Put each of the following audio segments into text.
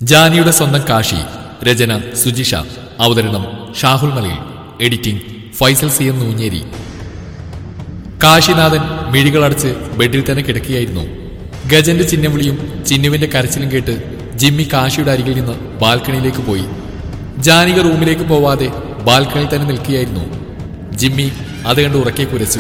ജാനിയുടെ സ്വന്തം കാശി രചന സുജിഷ അവതരണം Shahul Malayil editing Faisal C M Noonjeri Kasinathan മിഴികളടച്ച് ബെഡിൽ തന്നെ കിടക്കുകയായിരുന്നു ഗജന്റെ ചിഹ്നവിളിയും ചിന്നുവിന്റെ കരച്ചിലും കേട്ട് ജിമ്മി കാശിയുടെ അരികിൽ നിന്ന് ബാൽക്കണിയിലേക്ക് പോയി ജാനിക റൂമിലേക്ക് പോവാതെ ബാൽക്കണിയിൽ തന്നെ നിൽക്കുകയായിരുന്നു ജിമ്മി അത് കണ്ട് ഉറക്കെ കുരച്ചു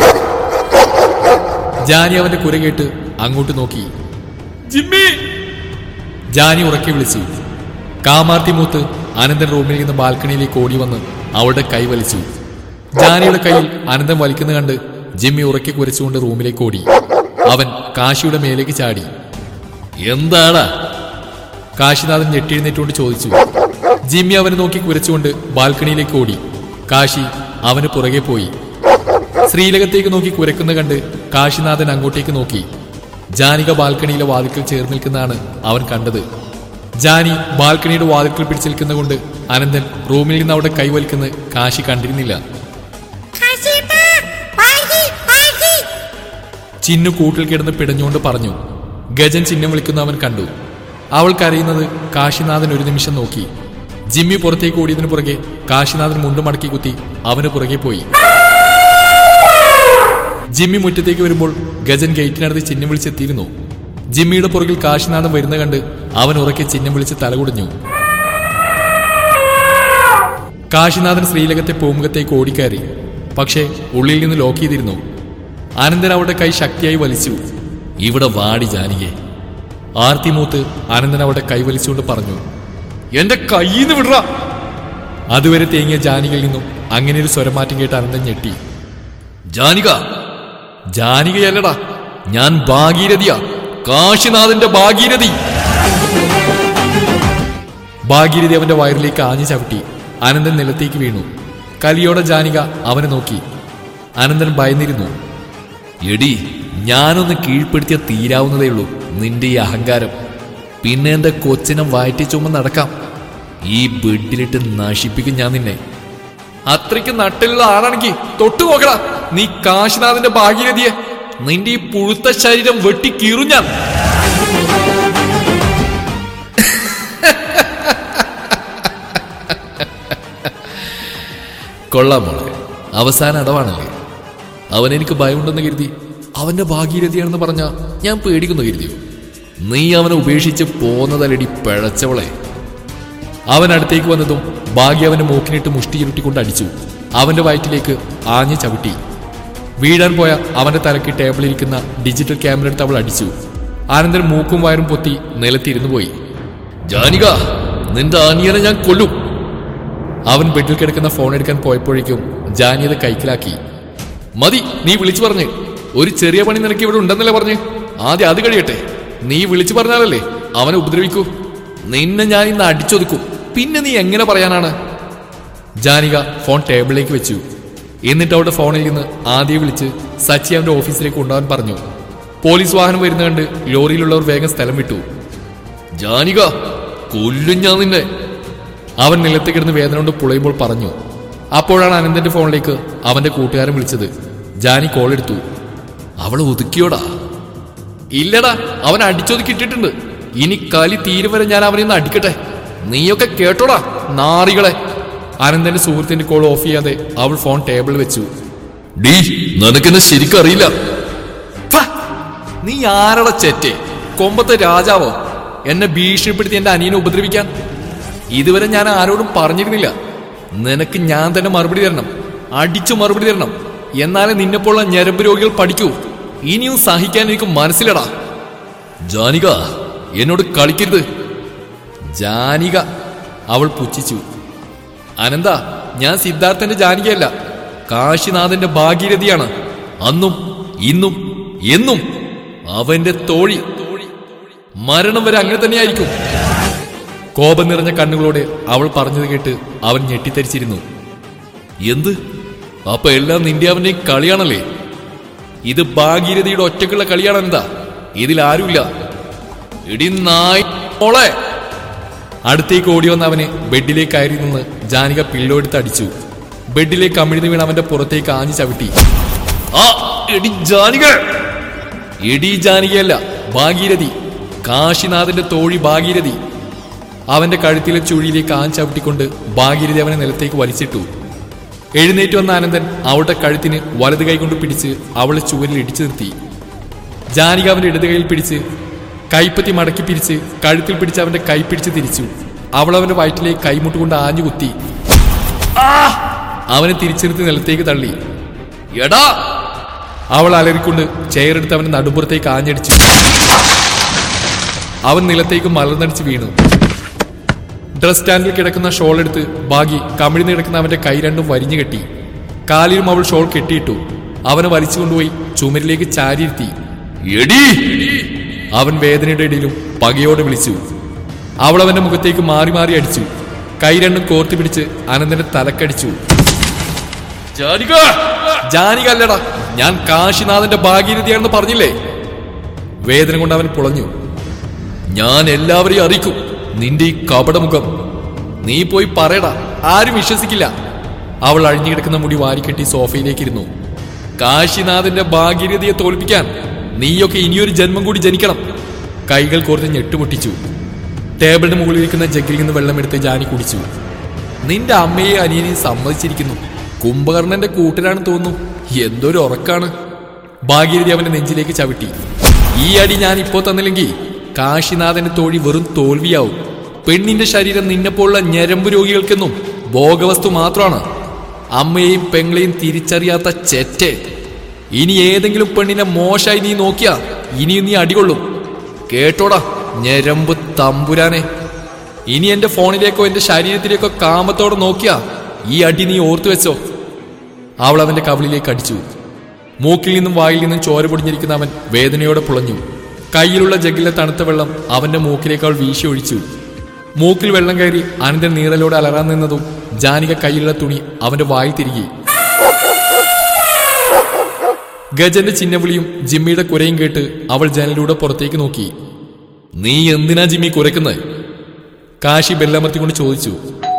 ജാനി അവന്റെ കുര കേട്ട് അങ്ങോട്ട് നോക്കി ജിമ്മി ജാനി ഉറക്കെ വിളിച്ചു കാമാർത്തി മൂത്ത് അനന്തൻ റൂമിൽ നിന്ന് ബാൽക്കണിയിലേക്ക് ഓടി വന്ന് അവളുടെ കൈ വലിച്ചു ജാനിയുടെ കയ്യിൽ അനന്തൻ വലിക്കുന്ന കണ്ട് ജിമ്മി ഉറക്കെ കുരച്ചുകൊണ്ട് റൂമിലേക്ക് ഓടി അവൻ കാശിയുടെ മേലേക്ക് ചാടി എന്താടാ കാശിനാഥൻ ഞെട്ടിയെഴുന്നേറ്റുകൊണ്ട് ചോദിച്ചു ജിമ്മി അവനെ നോക്കി കുരച്ചുകൊണ്ട് ബാൽക്കണിയിലേക്ക് ഓടി കാശി അവന് പുറകെ പോയി ശ്രീലകത്തേക്ക് നോക്കി കുരക്കുന്ന കണ്ട് കാശിനാഥൻ അങ്ങോട്ടേക്ക് നോക്കി ജാനിക ബാൽക്കണിയിലെ വാതിൽക്കൽ ചേർന്ന് നിൽക്കുന്നതാണ് അവൻ കണ്ടത് ജാനി ബാൽക്കണിയുടെ വാതിൽക്കൽ പിടിച്ചു നിൽക്കുന്ന കൊണ്ട് അനന്തൻ റൂമിൽ നിന്ന് അവിടെ കൈവലിക്കുന്നത് കാശി കണ്ടിരുന്നില്ല കാശിയേട്ടാ, പാകി, പാകി. ചിന്നു കൂട്ടിൽ കിടന്ന് പിടഞ്ഞുകൊണ്ട് പറഞ്ഞു ഗജൻ ചിഹ്നം വിളിക്കുന്ന അവൻ കണ്ടു അവൾ കരയുന്നത് കാശിനാഥൻ ഒരു നിമിഷം നോക്കി ജിമ്മി പുറത്തേക്ക് ഓടിയതിനു പുറകെ കാശിനാഥൻ മുണ്ട് മടക്കി കുത്തി അവന് പുറകെ പോയി ജിമ്മി മുറ്റത്തേക്ക് വരുമ്പോൾ ഗജൻ ഗേറ്റിനടുത്ത് ചിഹ്നം വിളിച്ചെത്തിയിരുന്നു ജിമ്മിയുടെ പുറകിൽ കാശിനാഥൻ വരുന്ന കണ്ട് അവൻ ഉറക്കെ ചിഹ്നം വിളിച്ച് തലകുടഞ്ഞു കാശിനാഥൻ ശ്രീലകത്തെ പൂമുഖത്തേക്ക് ഓടിക്കയറി പക്ഷേ ഉള്ളിൽ നിന്ന് ലോക്ക് ചെയ്തിരുന്നു അനന്തൻ അവളുടെ കൈ ശക്തിയായി വലിച്ചു ഇവിടെ വാടി ജാനികെ ആർത്തിമൂത്ത് അനന്തൻ അവളുടെ കൈ വലിച്ചുകൊണ്ട് പറഞ്ഞു എന്റെ കയ്യിന്ന് വിടറ അതുവരെ തേങ്ങിയ ജാനികയിൽ നിന്നും അങ്ങനെ ഒരു സ്വരമാറ്റം കേട്ട് അനന്തൻ ഞെട്ടി ജാനിക ജാനികയല്ലടാ ഞാൻ ഭാഗീരഥിയാ കാശിനാഥന്റെ ഭാഗീരഥി ഭാഗീരഥി അവന്റെ വയറിലേക്ക് ആഞ്ഞു ചവിട്ടി അനന്തൻ നിലത്തേക്ക് വീണു കലിയോടെ ജാനിക അവനെ നോക്കി അനന്തൻ ഭയന്നിരുന്നു എടി ഞാനൊന്ന് കീഴ്പ്പെടുത്തിയ തീരാവുന്നതേ ഉള്ളൂ നിന്റെ ഈ അഹങ്കാരം പിന്നെ എന്റെ കൊച്ചിനെ വയറ്റി ചുമ നടക്കാം ഈ ബെഡിലിട്ട് നശിപ്പിക്കും ഞാൻ നിന്നെ അത്രയ്ക്ക് നട്ടിലുള്ള ആളാണെങ്കിൽ തൊട്ടു നോക്കടാ നീ കാശിനാഥന്റെ ഭാഗീരഥിയെ നിന്റെ ഈ പുഴുത്ത ശരീരം വെട്ടി കീറും ഞാൻ കൊള്ളാം മോളെ അവസാന അടവാണല്ലേ അവൻ എനിക്ക് ഭയമുണ്ടെന്ന് കരുതി അവന്റെ ഭാഗീരഥിയാണെന്ന് പറഞ്ഞ ഞാൻ പേടിക്കുന്നു കരുതിയോ നീ അവനെ ഉപേക്ഷിച്ച് പോന്നതല്ലടി പിഴച്ചവളെ അവൻ അടുത്തേക്ക് വന്നതും ഭാഗ്യ അവന്റെ മൂക്കിനിട്ട് മുഷ്ടി ചുരുട്ടിക്കൊണ്ട് അടിച്ചു അവന്റെ വയറ്റിലേക്ക് ആഞ്ഞു ചവിട്ടി വീഴാൻ പോയ അവന്റെ തലയ്ക്ക് ടേബിളിലിരിക്കുന്ന ഡിജിറ്റൽ ക്യാമറ എടുത്ത് അവൾ അടിച്ചു ആനന്ദൻ മൂക്കും വയറും പൊത്തി നിലത്തിരുന്നു പോയി ജാനിക നിന്റെ അനിയനെ ഞാൻ കൊല്ലും അവൻ ബെഡിൽ കിടക്കുന്ന ഫോൺ എടുക്കാൻ പോയപ്പോഴേക്കും ജാനി അത് കൈക്കലാക്കി മതി നീ വിളിച്ചു പറഞ്ഞ് ഒരു ചെറിയ പണി നിനക്ക് ഇവിടെ ഉണ്ടെന്നല്ലേ പറഞ്ഞ് ആദ്യം അത് കഴിയട്ടെ നീ വിളിച്ചു പറഞ്ഞാലല്ലേ അവനെ ഉപദ്രവിക്കൂ നിന്നെ ഞാൻ ഇന്ന് അടിച്ചൊതുക്കും പിന്നെ നീ എങ്ങനെ പറയാനാണ് ജാനിക ഫോൺ ടേബിളിലേക്ക് വെച്ചു എന്നിട്ട് അവളുടെ ഫോണിൽ നിന്ന് ആദ്യം വിളിച്ച് സച്ചി അവന്റെ ഓഫീസിലേക്ക് കൊണ്ടുപോകാൻ പറഞ്ഞു പോലീസ് വാഹനം വരുന്ന കണ്ട് ലോറിയിലുള്ളവർ വേഗം സ്ഥലം വിട്ടു ജാനിക കൊല്ലും ഞാൻ നിന്നെ അവൻ നിലത്ത് കിടന്ന് വേദന കൊണ്ട് പുളയുമ്പോൾ പറഞ്ഞു അപ്പോഴാണ് അനന്തന്റെ ഫോണിലേക്ക് അവന്റെ കൂട്ടുകാരൻ വിളിച്ചത് ജാനി കോൾ എടുത്തു അവൾ ഒതുക്കിയോടാ ഇല്ലടാ അവൻ അടിച്ചൊതുക്കിയിട്ടിട്ടുണ്ട് ഇനി കലി തീരും വരെ ഞാൻ അവനെ ഒന്ന് അടിക്കട്ടെ നീയൊക്കെ കേട്ടോടാ നാറികളെ അനന്തന്റെ സുഹൃത്തിന്റെ കോൾ ഓഫ് ചെയ്യാതെ അവൾ ഫോൺ ടേബിളിൽ വെച്ചു ഡീ നിനക്കെന്നെ ശരിക്കും അറിയില്ല നീ ആരട ചെറ്റേ കൊമ്പത്തെ രാജാവോ എന്നെ ഭീഷണിപ്പെടുത്തി എന്റെ അനിയനെ ഉപദ്രവിക്കാൻ ഇതുവരെ ഞാൻ ആരോടും പറഞ്ഞിരുന്നില്ല നിനക്ക് ഞാൻ തന്നെ മറുപടി തരണം അടിച്ചു മറുപടി തരണം എന്നാലേ നിന്നെപ്പോലുള്ള ഞരമ്പ് രോഗികൾ പഠിക്കൂ ഇനിയും സഹിക്കാൻ എനിക്ക് മനസ്സിലടാ ജാനിക എന്നോട് കളിക്കരുത് ജാനിക അവൾ പുച്ഛിച്ചു അനന്ത ഞാൻ സിദ്ധാർത്ഥന്റെ ജാനികയല്ല കാശിനാഥന്റെ ഭാഗീരഥിയാണ് അന്നും ഇന്നും എന്നും അവന്റെ തോഴി മരണം വരെ അങ്ങനെ തന്നെയായിരിക്കും കോപം നിറഞ്ഞ കണ്ണുകളോടെ അവൾ പറഞ്ഞത് കേട്ട് അവൻ ഞെട്ടിത്തരിച്ചിരുന്നു എന്ത് അപ്പൊ എല്ലാം നിന്റെ അവന്റെ കളിയാണല്ലേ ഇത് ഭാഗീരഥിയുടെ ഒറ്റക്കുള്ള കളിയാണ് എന്താ ഇതിൽ ആരുമില്ല ഇടി നായ് മോളെ അടുത്തേക്ക് ഓടി വന്ന അവനെ ബെഡിലേക്ക് കയറി നിന്ന് ജാനിക പില്ലോ എടുത്ത് അടിച്ചു ബെഡിലേക്ക് അമിഴ്ന്നു വീണ് അവന്റെ പുറത്തേക്ക് ആഞ്ഞു ചവിട്ടി ആ എടി ജാനിക എടി ജാനികയല്ല ഭാഗീരഥി കാശിനാഥന്റെ തോഴി ഭാഗീരഥി അവന്റെ കഴുത്തിലെ ചുഴിയിലേക്ക് ആൻ ചവിട്ടിക്കൊണ്ട് ഭാഗീരഥി അവനെ നിലത്തേക്ക് വലിച്ചിട്ടു എഴുന്നേറ്റ് വന്ന ആനന്ദൻ അവളുടെ കഴുത്തിന് വലത് കൈ കൊണ്ട് പിടിച്ച് അവളെ ചുവരിൽ ഇടിച്ചു നിർത്തി ജാനിക അവന്റെ ഇടത് കൈയിൽ പിടിച്ച് കൈപ്പത്തി മടക്കി പിരിച്ച് കഴുത്തിൽ പിടിച്ച് അവന്റെ കൈ പിടിച്ച് തിരിച്ചു അവൾ അവന്റെ വയറ്റിലേക്ക് കൈമുട്ട് കൊണ്ട് ആഞ്ഞു കുത്തി ആ! അവനെ തിരിച്ചെടുത്ത് നിലത്തേക്ക് തള്ളി എടാ അവൾ അലറിക്കൊണ്ട് ചെയറെടുത്ത് അവന്റെ നടുമ്പുറത്തേക്ക് ആഞ്ഞടിച്ചു അവൻ നിലത്തേക്ക് മലർന്നടിച്ച് വീണു ഡ്രസ് സ്റ്റാൻഡിൽ കിടക്കുന്ന ഷോൾ എടുത്ത് ബാഗി കമിഴ്ന്ന് കിടക്കുന്ന അവന്റെ കൈ രണ്ടും വരിഞ്ഞു കെട്ടി കാലിലും അവൾ ഷോൾ കെട്ടിയിട്ടു അവനെ വലിച്ചു കൊണ്ടുപോയി ചുമരിലേക്ക് ചാരിയിരുത്തി എടി അവൻ വേദനയുടെ ഇടയിലും പകയോടെ വിളിച്ചു അവൾ അവന്റെ മുഖത്തേക്ക് മാറി മാറി അടിച്ചു കൈ രണ്ടും കോർത്ത് പിടിച്ച് അനന്തന്റെ തലക്കടിച്ചു ജാനിക ജാനിക അല്ലടാ ഞാൻ കാശിനാഥന്റെ ഭാഗീരഥിയാണെന്ന് പറഞ്ഞില്ലേ വേദന കൊണ്ട് അവൻ പുളഞ്ഞു ഞാൻ എല്ലാവരെയും അറിയിക്കും നിന്റെ ഈ കപടമുഖം നീ പോയി പറയടാ ആരും വിശ്വസിക്കില്ല അവൾ അഴിഞ്ഞു കിടക്കുന്ന മുടി വാരിക്കെട്ടി സോഫയിലേക്ക് ഇരുന്നു കാശിനാഥന്റെ ഭാഗീരഥയെ തോൽപ്പിക്കാൻ നീയൊക്കെ ഇനിയൊരു ജന്മം കൂടി ജനിക്കണം കൈകൾ കോർത്ത് ഞെട്ടുമുട്ടിച്ചു ടേബിളിന് മുകളിൽ ഇരിക്കുന്ന ജഗ്ഗിൽ നിന്ന് വെള്ളമെടുത്ത് ജാനി കുടിച്ചു നിന്റെ അമ്മയെ അനിയനെയും സമ്മതിച്ചിരിക്കുന്നു കുംഭകർണന്റെ കൂട്ടരാണ് തോന്നുന്നു എന്തൊരു ഉറക്കാണ് ഭാഗീരഥി അവന്റെ നെഞ്ചിലേക്ക് ചവിട്ടി ഈ അടി ഞാൻ ഇപ്പോ തന്നില്ലെങ്കിൽ കാശിനാഥന്റെ തോഴി വെറും തോൽവിയാവും പെണ്ണിന്റെ ശരീരം നിന്നെപ്പോലുള്ള ഞരമ്പ് രോഗികൾക്കെന്നും ഭോഗവസ്തു മാത്രമാണ് അമ്മയെയും പെങ്ങളെയും തിരിച്ചറിയാത്ത ചെറ്റെ ഇനി ഏതെങ്കിലും പെണ്ണിനെ മോശമായി നീ നോക്കിയാ ഇനിയും നീ അടികൊള്ളും കേട്ടോടാ ഞരമ്പ് തമ്പുരാനെ ഇനി എന്റെ ഫോണിലേക്കോ എന്റെ ശരീരത്തിലേക്കോ കാമത്തോടെ നോക്കിയാ ഈ അടി നീ ഓർത്തു വെച്ചോ അവൾ അവന്റെ കവിളിലേക്ക് അടിച്ചു മൂക്കിൽ നിന്നും വായിൽ നിന്നും ചോര പൊടിഞ്ഞിരിക്കുന്ന അവൻ വേദനയോടെ പുളഞ്ഞു കയ്യിലുള്ള ജഗ്ഗിലെ തണുത്ത വെള്ളം അവന്റെ മൂക്കിലേക്ക് അവൾ വീശി ഒഴിച്ചു മൂക്കിൽ വെള്ളം കയറി അനന്തൻ നീറലോടെ അലറാൻ നിന്നതും ജാനിക കയ്യിലുള്ള തുണി അവന്റെ വായിൽ തിരികെ ഗജന്റെ ചിന്നവിളിയും ജിമ്മിയുടെ കുരയും കേട്ട് അവൾ ജനലിലൂടെ പുറത്തേക്ക് നോക്കി നീ എന്തിനാ ജിമ്മി കുരക്കുന്നത് കാശി ബെല്ലമർത്തിക്കൊണ്ട് ചോദിച്ചു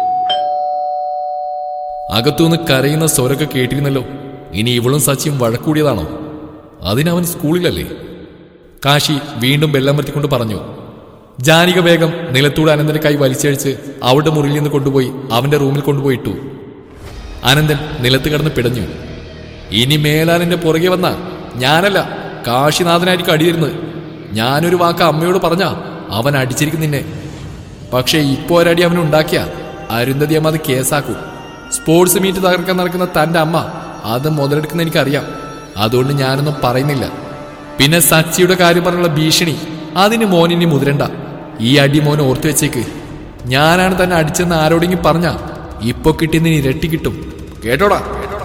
അകത്തുനിന്ന് കരയുന്ന സ്വരൊക്കെ കേട്ടിരുന്നല്ലോ ഇനി ഇവളും സച്ചിയും വഴക്കൂടിയതാണോ അതിനവൻ സ്കൂളിലല്ലേ കാശി വീണ്ടും ബെല്ലമർത്തിക്കൊണ്ട് പറഞ്ഞു ജാനിക വേഗം നിലത്തൂടെ അനന്തന്റെ കൈ വലിച്ചഴിച്ച് അവളുടെ മുറിയിൽ നിന്ന് കൊണ്ടുപോയി അവന്റെ റൂമിൽ കൊണ്ടുപോയിട്ടു അനന്തൻ നിലത്ത് കിടന്ന് പിടഞ്ഞു ഇനി മേലാലിന്റെ പുറകെ വന്ന ഞാനല്ല കാശിനാഥനായിരിക്കും അടിയിരുന്നത് ഞാനൊരു വാക്ക് അമ്മയോട് പറഞ്ഞ അവൻ അടിച്ചിരിക്കും നിന്നെ പക്ഷേ ഇപ്പോ ഒരടി അവൻ ഉണ്ടാക്കിയ അരുന്ധതി അമ്മ അത് കേസാക്കും സ്പോർട്സ് മീറ്റ് തകർക്കാൻ നടക്കുന്ന തന്റെ അമ്മ അത് മുതലെടുക്കുന്ന എനിക്കറിയാം അതുകൊണ്ട് ഞാനൊന്നും പറയുന്നില്ല പിന്നെ സച്ചിയുടെ കാര്യം പറഞ്ഞുള്ള ഭീഷണി അതിന് മോനിനി മുതിരണ്ട ഈ അടി മോൻ ഓർത്തു വെച്ചേക്ക് ഞാനാണ് തന്നെ അടിച്ചെന്ന് ആരോടെങ്കിലും പറഞ്ഞ ഇപ്പൊ കിട്ടിയതിന് ഇരട്ടി കിട്ടും കേട്ടോടാ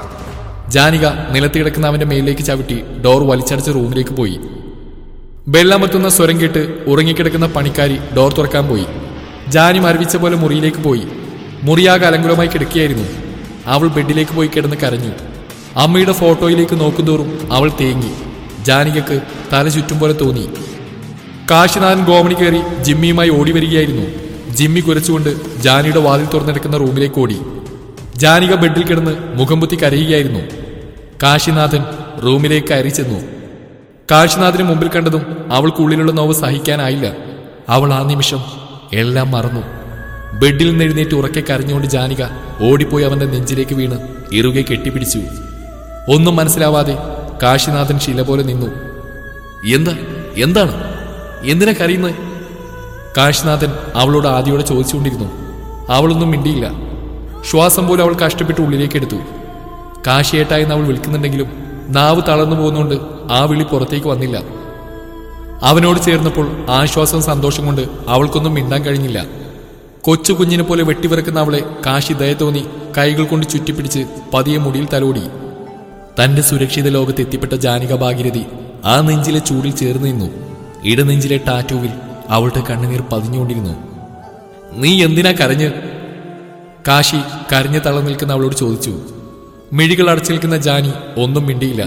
ജാനിക നിലത്ത് കിടക്കുന്ന അവന്റെ മേലിലേക്ക് ചവിട്ടി ഡോർ വലിച്ചടച്ച് റൂമിലേക്ക് പോയി വെള്ളമത്തുന്ന സ്വരം കേട്ട് ഉറങ്ങിക്കിടക്കുന്ന പണിക്കാരി ഡോർ തുറക്കാൻ പോയി ജാനി മരവിച്ച പോലെ മുറിയിലേക്ക് പോയി മുറിയാകെ അലങ്കുലമായി കിടക്കുകയായിരുന്നു അവൾ ബെഡിലേക്ക് പോയി കിടന്ന് കരഞ്ഞു അമ്മയുടെ ഫോട്ടോയിലേക്ക് നോക്കുന്തോറും അവൾ തേങ്ങി ജാനികക്ക് തല ചുറ്റും പോലെ തോന്നി കാശിനാഥൻ ഗോമണി കയറി ജിമ്മിയുമായി ഓടി വരികയായിരുന്നു ജിമ്മി കുരച്ചുകൊണ്ട് ജാനിയുടെ വാതിൽ തുറന്നെടുക്കുന്ന റൂമിലേക്ക് ഓടി ജാനിക ബെഡിൽ കിടന്ന് മുഖംപുത്തി കരയുകയായിരുന്നു കാശിനാഥൻ റൂമിലേക്ക് കയറി ചെന്നു കാശിനാഥിന് മുമ്പിൽ കണ്ടതും അവൾക്കുള്ളിലുള്ള നോവ് സഹിക്കാനായില്ല അവൾ ആ നിമിഷം എല്ലാം മറന്നു ബെഡിൽ നിന്ന് എഴുന്നേറ്റ് ഉറക്കെ കരഞ്ഞുകൊണ്ട് ജാനിക ഓടിപ്പോയി അവന്റെ നെഞ്ചിലേക്ക് വീണ് ഇറുകെ കെട്ടിപ്പിടിച്ചു ഒന്നും മനസ്സിലാവാതെ കാശിനാഥൻ ശില പോലെ നിന്നു എന്താ എന്താണ് എന്തിനാ കരയുന്നത് കാശിനാഥൻ അവളോട് ആദ്യോടെ ചോദിച്ചുകൊണ്ടിരുന്നു അവളൊന്നും മിണ്ടിയില്ല ശ്വാസം പോലും അവൾ കഷ്ടപ്പെട്ട് ഉള്ളിലേക്ക് എടുത്തു കാശിയേട്ടായി അവൾ വിളിക്കുന്നുണ്ടെങ്കിലും നാവ് തളർന്നു പോകുന്നതുകൊണ്ട് ആ വിളി പുറത്തേക്ക് വന്നില്ല അവനോട് ചേർന്നപ്പോൾ ആശ്വാസം സന്തോഷം കൊണ്ട് അവൾക്കൊന്നും മിണ്ടാൻ കഴിഞ്ഞില്ല കൊച്ചു കുഞ്ഞിനെ പോലെ വെട്ടിവിറക്കുന്ന അവളെ കാശി ദയ തോന്നി കൈകൾ കൊണ്ട് ചുറ്റിപ്പിടിച്ച് പതിയെ മുടിയിൽ തലോടി തന്റെ സുരക്ഷിത ലോകത്ത് എത്തിപ്പെട്ട ജാനിക ഭാഗീരഥി ആ നെഞ്ചിലെ ചൂടിൽ ചേർന്ന് നിന്നു ഇടനെഞ്ചിലെ ടാറ്റൂവിൽ അവളുടെ കണ്ണുനീർ പതിഞ്ഞുകൊണ്ടിരുന്നു നീ എന്തിനാ കരഞ്ഞ് കാശി കരഞ്ഞു തളർന്നു നിൽക്കുന്ന അവളോട് ചോദിച്ചു മിഴികൾ അടച്ചു നിൽക്കുന്ന ജാനി ഒന്നും മിണ്ടിയില്ല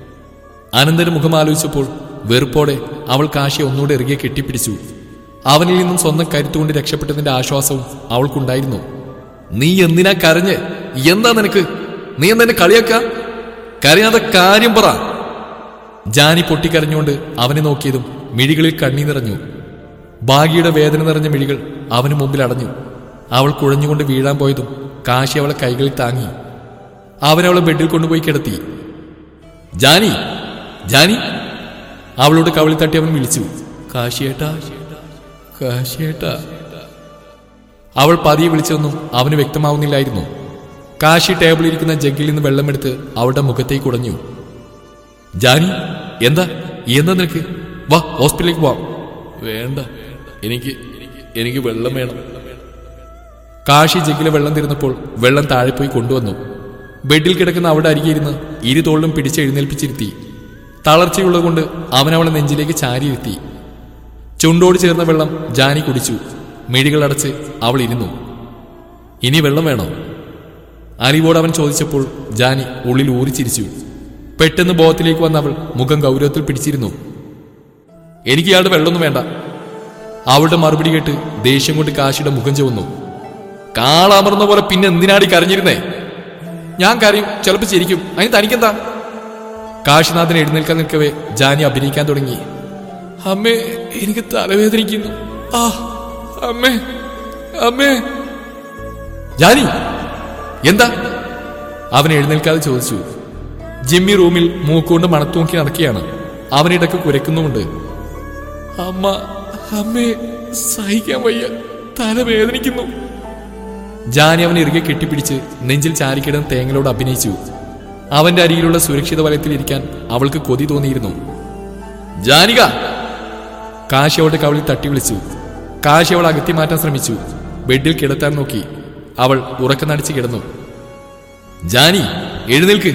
അനന്തന് മുഖം ആലോചിച്ചപ്പോൾ വെറുപ്പോടെ അവൾ കാശിയെ ഒന്നുകൂടെ ഇറുകെ കെട്ടിപ്പിടിച്ചു അവനിൽ നിന്നും സ്വന്തം കരുത്തുകൊണ്ട് രക്ഷപ്പെട്ടതിന്റെ ആശ്വാസവും അവൾക്കുണ്ടായിരുന്നു നീ എന്തിനാ കരഞ്ഞ് എന്താ നിനക്ക് നീ എന്താ എന്നെ കളിയാക്ക കരയാതെ കാര്യം പറ ജാനി പൊട്ടിക്കരഞ്ഞുകൊണ്ട് അവനെ നോക്കിയതും മിഴികളിൽ കണ്ണീ നിറഞ്ഞു ഭാഗ്യയുടെ വേദന നിറഞ്ഞ മിഴികൾ അവന് മുമ്പിൽ അടഞ്ഞു അവൾ കുഴഞ്ഞുകൊണ്ട് വീഴാൻ പോയതും കാശി അവളെ കൈകളിൽ താങ്ങി അവനവളെ ബെഡിൽ കൊണ്ടുപോയി കിടത്തി ജാനി ജാനി അവളോട് കവിളി തട്ടി അവൻ വിളിച്ചു കാശിയേട്ടാ കാശിയേട്ടാ അവൾ പതിയെ വിളിച്ചതൊന്നും അവന് വ്യക്തമാവുന്നില്ലായിരുന്നു കാശി ടേബിളിൽ ഇരിക്കുന്ന ജഗ്ഗിൽ നിന്ന് വെള്ളമെടുത്ത് അവളുടെ മുഖത്തേക്ക് ഉടഞ്ഞു ജാനി എന്താ എന്താ നിനക്ക് വാ ഹോസ്പിറ്റലിലേക്ക് പോവാം വേണ്ട എനിക്ക് എനിക്ക് വെള്ളം വേണം കാശി ജഗ്ഗിലെ വെള്ളം തീർന്നപ്പോൾ വെള്ളം താഴെ പോയി കൊണ്ടുവന്നു ബെഡിൽ കിടക്കുന്ന അവിടെ അരികെയിരുന്ന് ഇരു തോളിലും പിടിച്ച് എഴുന്നേൽപ്പിച്ചിരുത്തി തളർച്ചയുള്ളതുകൊണ്ട് അവൻ അവളെ നെഞ്ചിലേക്ക് ചാരിയിരുത്തി ചുണ്ടോട് ചേർന്ന വെള്ളം ജാനി കുടിച്ചു മിഴികൾ അടച്ച് അവൾ ഇരുന്നു ഇനി വെള്ളം വേണോ അലിവോട് അവൻ ചോദിച്ചപ്പോൾ ജാനി ഉള്ളിൽ ഊറിച്ചിരിച്ചു പെട്ടെന്ന് ബോധത്തിലേക്ക് വന്ന അവൾ മുഖം ഗൗരവത്തിൽ പിടിച്ചിരുന്നു എനിക്ക് ഇയാളുടെ വെള്ളമൊന്നും വേണ്ട അവളുടെ മറുപടി കേട്ട് ദേഷ്യം കൊണ്ട് കാശിയുടെ മുഖം ചുവന്നു കാളമർന്ന പോലെ പിന്നെ എന്തിനാടി കരഞ്ഞിരുന്നേ ഞാൻ കരയും ചിലപ്പോൾ ചിരിക്കും അതിന് തനിക്കെന്താ കാശിനാഥൻ എഴുന്നേൽക്കാൻ നിൽക്കവേ ജാനി അഭിനയിക്കാൻ തുടങ്ങി അമ്മേ എനിക്ക് തലവേദനിക്കുന്നു ആ അമ്മേ അമ്മേ ജാനി എന്താ അവൻ എഴുന്നേൽക്കാതെ ചോദിച്ചു ജിമ്മി റൂമിൽ മൂക്കുകൊണ്ട് മണത്തൂക്കി നടക്കുകയാണ് അവനിടക്ക് കുരക്കുന്നുമുണ്ട് അമ്മ അമ്മേ സഹിക്കാൻ വയ്യ തല വേദനിക്കുന്നു ജാനി അവനെ ഇറുകെ കെട്ടിപ്പിടിച്ച് നെഞ്ചിൽ ചാരിക്കിടന്ന് തേങ്ങലോട് അഭിനയിച്ചു അവന്റെ അരികിലുള്ള സുരക്ഷിത വലയത്തിൽ ഇരിക്കാൻ അവൾക്ക് കൊതി തോന്നിയിരുന്നു ജാനിക കാശി അവളുടെ കവളിൽ തട്ടി വിളിച്ചു കാശി അവൾ അകത്തി മാറ്റാൻ ശ്രമിച്ചു ബെഡിൽ കിടത്താൻ നോക്കി അവൾ ഉറക്കനടിച്ച് കിടന്നു ജാനി എഴുന്നേൽക്ക്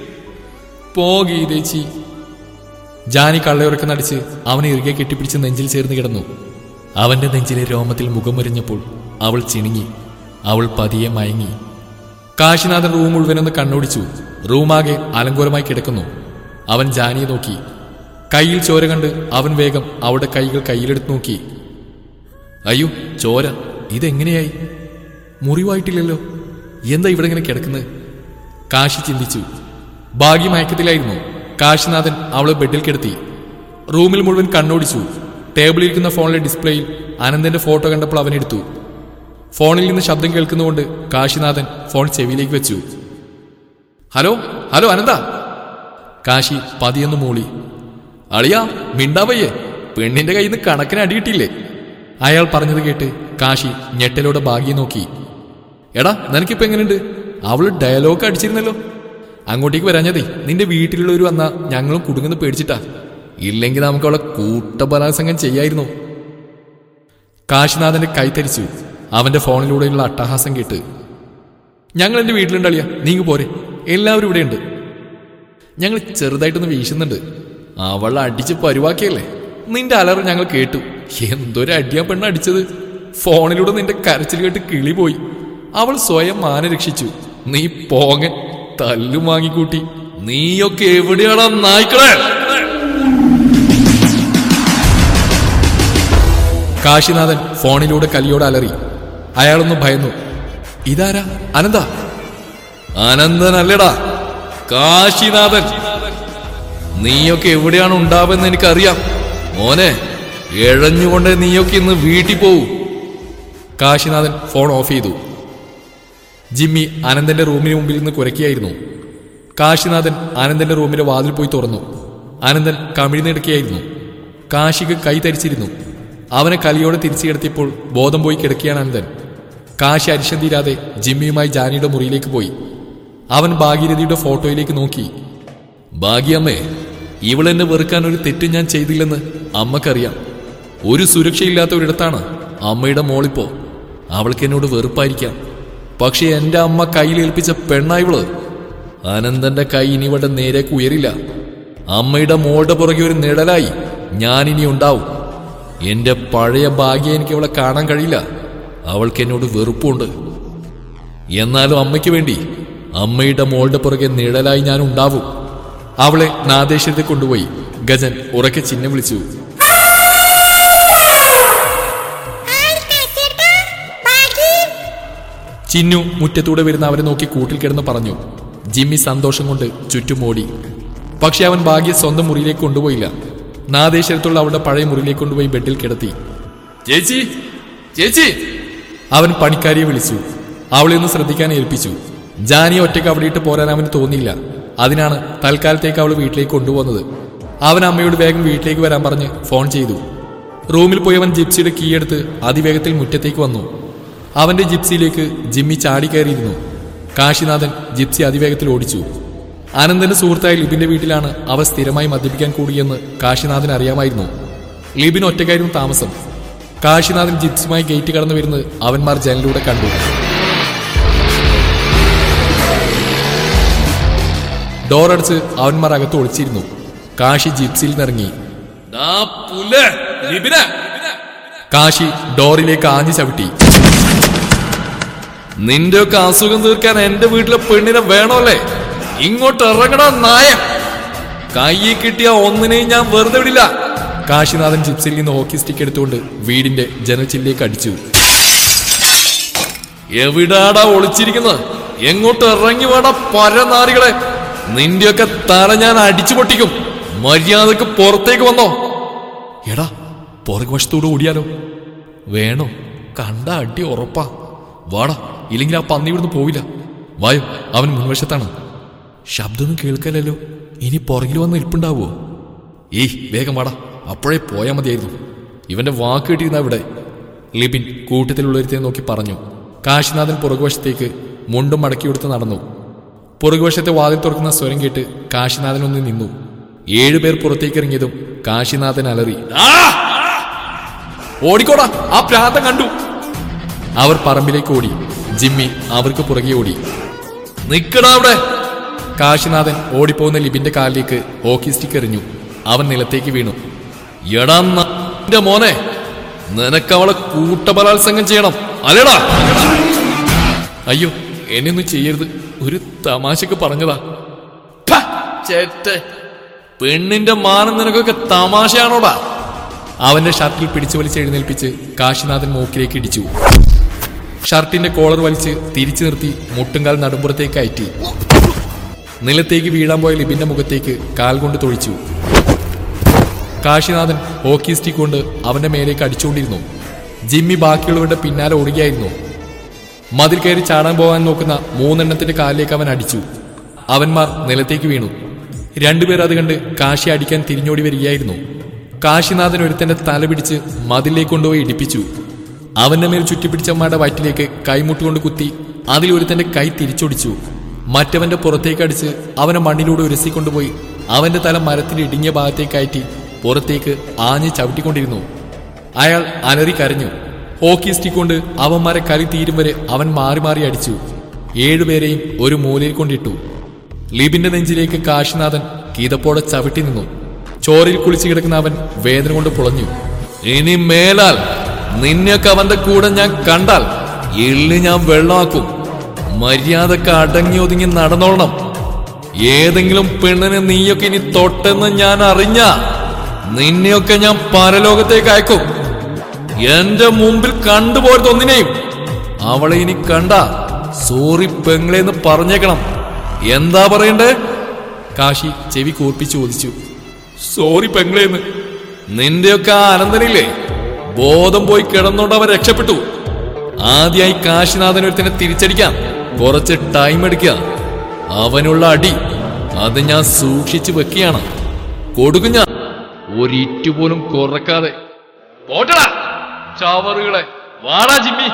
പോകീതേച്ചി ജാനി കള്ളയുറക്കനടിച്ച് അവനെ ഇറുകെ കെട്ടിപ്പിടിച്ച് നെഞ്ചിൽ ചേർന്ന് കിടന്നു അവന്റെ നെഞ്ചിലെ രോമത്തിൽ മുഖമൊരിഞ്ഞപ്പോൾ അവൾ ചിണുങ്ങി അവൾ പതിയെ മയങ്ങി കാശിനാഥൻ റൂം മുഴുവനൊന്ന് കണ്ണോടിച്ചു റൂമാകെ അലങ്കോലമായി കിടക്കുന്നു അവൻ ജാനിയെ നോക്കി കയ്യിൽ ചോര കണ്ട് അവൻ വേഗം അവളുടെ കൈകൾ കയ്യിലെടുത്ത് നോക്കി അയ്യോ ചോര ഇതെങ്ങനെയായി മുറിവായിട്ടില്ലല്ലോ എന്താ ഇവിടെ ഇങ്ങനെ കിടക്കുന്നത് കാശി ചിന്തിച്ചു ഭാഗ്യ മയക്കത്തിലായിരുന്നു കാശിനാഥൻ അവളെ ബെഡിൽ കിടത്തി റൂമിൽ മുഴുവൻ കണ്ണോടിച്ചു ടേബിളിൽ ഇരിക്കുന്ന ഫോണിലെ ഡിസ്പ്ലേയിൽ അനന്തന്റെ ഫോട്ടോ കണ്ടപ്പോൾ അവൻ എടുത്തു ഫോണിൽ നിന്ന് ശബ്ദം കേൾക്കുന്നതുകൊണ്ട് കാശിനാഥൻ ഫോൺ ചെവിയിലേക്ക് വെച്ചു ഹലോ ഹലോ അനന്ത കാശി പതിയൊന്ന് മൂളി അളിയാ മിണ്ടാവയ്യേ പെണ്ണിന്റെ കയ്യിൽ നിന്ന് കണക്കിന് അടിയിട്ടില്ലേ അയാൾ പറഞ്ഞത് കേട്ട് കാശി ഞെട്ടലോടെ ഭാഗ്യം നോക്കി എടാ നിനക്കിപ്പോ എങ്ങനെയുണ്ട് അവള് ഡയലോഗ് അടിച്ചിരുന്നല്ലോ അങ്ങോട്ടേക്ക് വരാഞ്ഞതേ നിന്റെ വീട്ടിലുള്ളവർ വന്നാ ഞങ്ങളും കുടുങ്ങുന്ന പേടിച്ചിട്ടാ ഇല്ലെങ്കിൽ നമുക്ക് അവളെ കൂട്ടബലാത്സംഗം ചെയ്യായിരുന്നു കാശിനാഥന്റെ കൈ തരിച്ചു അവന്റെ ഫോണിലൂടെയുള്ള അട്ടഹാസം കേട്ട് ഞങ്ങൾ എന്റെ വീട്ടിലുണ്ടളിയ നീങ്ങ് പോരെ എല്ലാവരും ഇവിടെയുണ്ട് ഞങ്ങൾ ചെറുതായിട്ടൊന്ന് വീശുന്നുണ്ട് അവൾ അടിച്ച് പരുവാക്കിയല്ലേ നിന്റെ അലറ് ഞങ്ങൾ കേട്ടു എന്തൊരു അടിയാ പെണ്ണ് അടിച്ചത് ഫോണിലൂടെ നിന്റെ കരച്ചിൽ കേട്ട് കിളി പോയി അവൾ സ്വയം മാന രക്ഷിച്ചു നീ പോങ്ങൻ തല്ലും വാങ്ങിക്കൂട്ടി നീയൊക്കെ എവിടെയാണോ നായ്ക്കളെ കാശിനാഥൻ ഫോണിലൂടെ കലിയോട് അലറി അയാളൊന്ന് ഭയന്നു ഇതാരാ അനന്ത അനന്തനല്ലടാ കാശിനാഥൻ നീയൊക്കെ എവിടെയാണ് ഉണ്ടാവുമെന്ന് എനിക്കറിയാം മോനെ എഴഞ്ഞുകൊണ്ട് നീയൊക്കെ ഇന്ന് വീട്ടിൽ പോവും കാശിനാഥൻ ഫോൺ ഓഫ് ചെയ്തു ജിമ്മി അനന്തന്റെ റൂമിന് മുമ്പിൽ നിന്ന് കുരയ്ക്കുകയായിരുന്നു കാശിനാഥൻ അനന്തന്റെ റൂമിന്റെ വാതിൽ പോയി തുറന്നു അനന്തൻ കമിഴ്ന്നെടുക്കുകയായിരുന്നു കാശിക്ക് കൈ തരിച്ചിരുന്നു അവനെ കലിയോടെ തിരിച്ചു കിടത്തിയപ്പോൾ ബോധം പോയി കിടക്കുകയാണ് അനന്തൻ കാശി അരിശം തീരാതെ ജിമ്മിയുമായി ജാനിയുടെ മുറിയിലേക്ക് പോയി അവൻ ഭാഗീരഥിയുടെ ഫോട്ടോയിലേക്ക് നോക്കി ഭാഗ്യമ്മേ ഇവളെന്നെ വെറുക്കാൻ ഒരു തെറ്റും ഞാൻ ചെയ്തില്ലെന്ന് അമ്മക്കറിയാം ഒരു സുരക്ഷയില്ലാത്ത ഒരിടത്താണ് അമ്മയുടെ മോളിപ്പോ അവൾക്ക് എന്നോട് വെറുപ്പായിരിക്കാം പക്ഷെ എന്റെ അമ്മ കയ്യിലേൽപ്പിച്ച പെണ്ണായിവള് അനന്തന്റെ കൈ ഇനി ഇവിടെ നേരേക്ക് ഉയരില്ല അമ്മയുടെ മോളുടെ പുറകെ ഒരു നിഴലായി ഞാനിനി ഉണ്ടാവും എന്റെ പഴയ ഭാഗ്യം എനിക്ക് അവളെ കാണാൻ കഴിയില്ല അവൾക്ക് എന്നോട് വെറുപ്പുണ്ട് എന്നാലും അമ്മയ്ക്ക് വേണ്ടി അമ്മയുടെ മോളുടെ പുറകെ നിഴലായി ഞാൻ ഉണ്ടാവും അവളെ നാദേശത്തെ കൊണ്ടുപോയി ഗജൻ ഉറക്കെ ചിഹ്നം വിളിച്ചു ആര് കാശിയേട്ടാ? ഭാഗ്യ? ചിന്നു മുറ്റത്തൂടെ വരുന്ന അവരെ നോക്കി കൂട്ടിൽ കിടന്ന് പറഞ്ഞു ജിമ്മി സന്തോഷം കൊണ്ട് ചുറ്റും ഓടി പക്ഷെ അവൻ ഭാഗ്യ സ്വന്തം മുറിയിലേക്ക് കൊണ്ടുപോയില്ല നാദേശരത്തുള്ള അവളുടെ പഴയ മുറിയിലേക്ക് കൊണ്ടുപോയി ബെഡിൽ കിടത്തി ചേച്ചി ചേച്ചി അവൻ പണിക്കാരിയെ വിളിച്ചു അവളെ ഒന്ന് ശ്രദ്ധിക്കാൻ ഏൽപ്പിച്ചു ജാനിയെ ഒറ്റയ്ക്ക് അവിടെ ഇട്ട് പോരാൻ അവന് തോന്നിയില്ല അതിനാണ് തൽക്കാലത്തേക്ക് അവൾ വീട്ടിലേക്ക് കൊണ്ടുപോകുന്നത് അവൻ അമ്മയോട് വേഗം വീട്ടിലേക്ക് വരാൻ പറഞ്ഞ് ഫോൺ ചെയ്തു റൂമിൽ പോയി അവൻ ജിപ്സിയുടെ കീ എടുത്ത് അതിവേഗത്തിൽ മുറ്റത്തേക്ക് വന്നു അവന്റെ ജിപ്സിയിലേക്ക് ജിമ്മി ചാടി കയറിയിരുന്നു കാശിനാഥൻ ജിപ്സി അതിവേഗത്തിൽ ഓടിച്ചു അനന്തന്റെ സുഹൃത്തായ ലിബിന്റെ വീട്ടിലാണ് അവ സ്ഥിരമായി മദ്യപിക്കാൻ കൂടിയെന്ന് കാശിനാഥൻ അറിയാമായിരുന്നു ലിബിൻ ഒറ്റയ്ക്കായിരുന്നു താമസം കാശിനാഥൻ ജിപ്സുമായി ഗേറ്റ് കടന്നു വരുന്നത് അവന്മാർ ജനലിലൂടെ കണ്ടു ഡോറടച്ച് അവന്മാർ അകത്ത് ഒളിച്ചിരുന്നു കാശി ജിപ്സിയിൽ നിറങ്ങി കാശി ഡോറിലേക്ക് ആഞ്ഞു ചവിട്ടി നിന്റെ ഒക്കെ അസുഖം തീർക്കാൻ എന്റെ വീട്ടിലെ പെണ്ണിനെ വേണമല്ലേ ഇങ്ങോട്ട് ഇറങ്ങണ നായ കയ്യിൽ കിട്ടിയ ഒന്നിനെയും ഞാൻ വെറുതെ വിടില്ല കാശിനാഥൻ ജിപ്സിൽ നിന്ന് ഹോക്കി സ്റ്റിക്ക് എടുത്തുകൊണ്ട് വീടിന്റെ ജനച്ചിലേക്ക് അടിച്ചു എവിടാടാ ഒളിച്ചിരിക്കുന്നത് എങ്ങോട്ട് ഇറങ്ങി വേടാ പരനാറികളെ നിന്റെയൊക്കെ തല ഞാൻ അടിച്ചു പൊട്ടിക്കും മര്യാദക്ക് പുറത്തേക്ക് വന്നോ എടാ പുറകു വശത്തൂടെ ഓടിയാലോ വേണോ കണ്ട അടി ഉറപ്പാ വാടാ ഇല്ലെങ്കിൽ ആ പന്നി ഇവിടുന്ന് പോവില്ല വായോ അവൻ മുൻവശത്താണ് ശബ്ദമൊന്നും കേൾക്കലല്ലോ ഇനി പുറകിൽ വന്ന് നിൽപ്പുണ്ടാവോ ഏയ് വേഗം വാടാ അപ്പോഴേ പോയാൽ മതിയായിരുന്നു ഇവന്റെ വാക്ക് കിട്ടിയിരുന്ന ഇവിടെ ലിബിൻ കൂട്ടത്തിലുള്ളൊരുത്തെ നോക്കി പറഞ്ഞു കാശിനാഥൻ പുറകുവശത്തേക്ക് മുണ്ടും മടക്കിയെടുത്ത് നടന്നു പുറകുവശത്തെ വാതിൽ തുറക്കുന്ന സ്വരം കേട്ട് കാശിനാഥൻ ഒന്ന് നിന്നു ഏഴുപേർ പുറത്തേക്ക് ഇറങ്ങിയതും കാശിനാഥൻ അലറി ഓടിക്കോടാ ആ പ്രാന്തം കണ്ടു അവർ പറമ്പിലേക്ക് ഓടി ജിമ്മി അവർക്ക് പുറകെ ഓടി നിക്കടാ അവിടെ കാശിനാഥൻ ഓടിപ്പോകുന്ന ലിബിന്റെ കാലിലേക്ക് ഹോക്കി സ്റ്റിക്ക് എറിഞ്ഞു അവൻ നിലത്തേക്ക് വീണു എടാ എന്റെ മോനെ നിനക്ക് അവളെ കൂട്ടബലാത്സംഗം ചെയ്യണം അല്ലേടാ അയ്യോ എന്നെ ഒന്നും ചെയ്യരുത് ഒരു തമാശക്ക് പറഞ്ഞതാ ഫ, ചേറ്റെ പെണ്ണിന്റെ മാനം നിനക്കൊക്കെ തമാശയാണോടാ അവന്റെ ഷർട്ടിൽ പിടിച്ചു വലിച്ച് എഴുന്നേൽപ്പിച്ച് കാശിനാഥൻ മൂക്കിലേക്ക് ഇടിച്ചു ഷർട്ടിന്റെ കോളർ വലിച്ച് തിരിച്ചു നിർത്തി മുട്ടുംകാൽ നടുമ്പുറത്തേക്ക് അയറ്റി നിലത്തേക്ക് വീഴാൻ പോയ ലിബിന്റെ മുഖത്തേക്ക് കാൽ കൊണ്ട് തൊഴിച്ചു കാശിനാഥൻ ഹോക്കി സ്റ്റിക്ക് കൊണ്ട് അവന്റെ മേലേക്ക് അടിച്ചുകൊണ്ടിരുന്നു ജിമ്മി ബാക്കിയുള്ളവരുടെ പിന്നാലെ ഓടുകയായിരുന്നു മതിൽ കയറി ചാടാൻ പോകാൻ നോക്കുന്ന മൂന്നെണ്ണത്തിന്റെ കാലിലേക്ക് അവൻ അടിച്ചു അവന്മാർ നിലത്തേക്ക് വീണു രണ്ടുപേർ അത് കണ്ട് കാശി അടിക്കാൻ തിരിഞ്ഞോടി വരികയായിരുന്നു കാശിനാഥൻ ഒരുത്തന്റെ തല പിടിച്ച് മതിലേക്ക് കൊണ്ടുപോയി ഇടിപ്പിച്ചു അവന്റെ മേൽ ചുറ്റിപ്പിടിച്ചമ്മയുടെ വയറ്റിലേക്ക് കൈമുട്ടുകൊണ്ട് കുത്തി അതിൽ ഒരുത്തന്റെ കൈ തിരിച്ചൊടിച്ചു മറ്റവന്റെ പുറത്തേക്ക് അടിച്ച് അവനെ മണ്ണിലൂടെ ഉരസിക്കൊണ്ടുപോയി അവന്റെ തല മരത്തിൽ ഇടിഞ്ഞ ഭാഗത്തേക്ക് കയറ്റി പുറത്തേക്ക് ആഞ്ഞ് ചവിട്ടിക്കൊണ്ടിരുന്നു അയാൾ അലറി കരഞ്ഞു ഹോക്കി സ്റ്റിക്ക് കൊണ്ട് അവന്മാരെ കലി തീരും വരെ അവൻ മാറി മാറി അടിച്ചു ഏഴുപേരെയും ഒരു മൂലയിൽ കൊണ്ടിട്ടു ലിബിന്റെ നെഞ്ചിലേക്ക് കാശിനാഥൻ കീതപ്പോടെ ചവിട്ടി നിന്നു ചോരയിൽ കുളിച്ചു കിടക്കുന്ന അവൻ വേദന കൊണ്ട് പുളഞ്ഞു ഇനി മേലാൽ നിന്നെയൊക്കെ അവന്റെ കൂടെ ഞാൻ കണ്ടാൽ എള്ളി ഞാൻ വെള്ളമാക്കും മര്യാദക്ക് അടങ്ങി ഒതുങ്ങി നടന്നോളണം ഏതെങ്കിലും പെണ്ണിനെ നീയൊക്കെ ഇനി തൊട്ടെന്ന് ഞാൻ അറിഞ്ഞ നിന്നെയൊക്കെ ഞാൻ പരലോകത്തേക്ക് അയക്കും എന്റെ മുമ്പിൽ കണ്ടുപോരുത് ഒന്നിനെയും അവളെ ഇനി കണ്ട സോറി പെങ്ങളെന്ന് പറഞ്ഞേക്കണം എന്താ പറയണ്ടേ കാശി ചെവി കൂർപ്പിച്ച് ചോദിച്ചു സോറി പെങ്ങളെന്ന് നിന്റെയൊക്കെ ആ അനന്തനില്ലേ ബോധം പോയി കിടന്നോണ്ട് അവൻ രക്ഷപ്പെട്ടു ആദ്യമായി കാശിനാഥൻ ഒരുത്തിനെ തിരിച്ചടിക്കാം കുറച്ച് ടൈം എടുക്കുക അവനുള്ള അടി അത് ഞാൻ സൂക്ഷിച്ചു വെക്കുകയാണ് കൊടുക്കും ഞാൻ ഒരിറ്റു പോലും കുറക്കാതെ പോട്ടടാ ചവറുകളെ വാടാ ജിമ്മി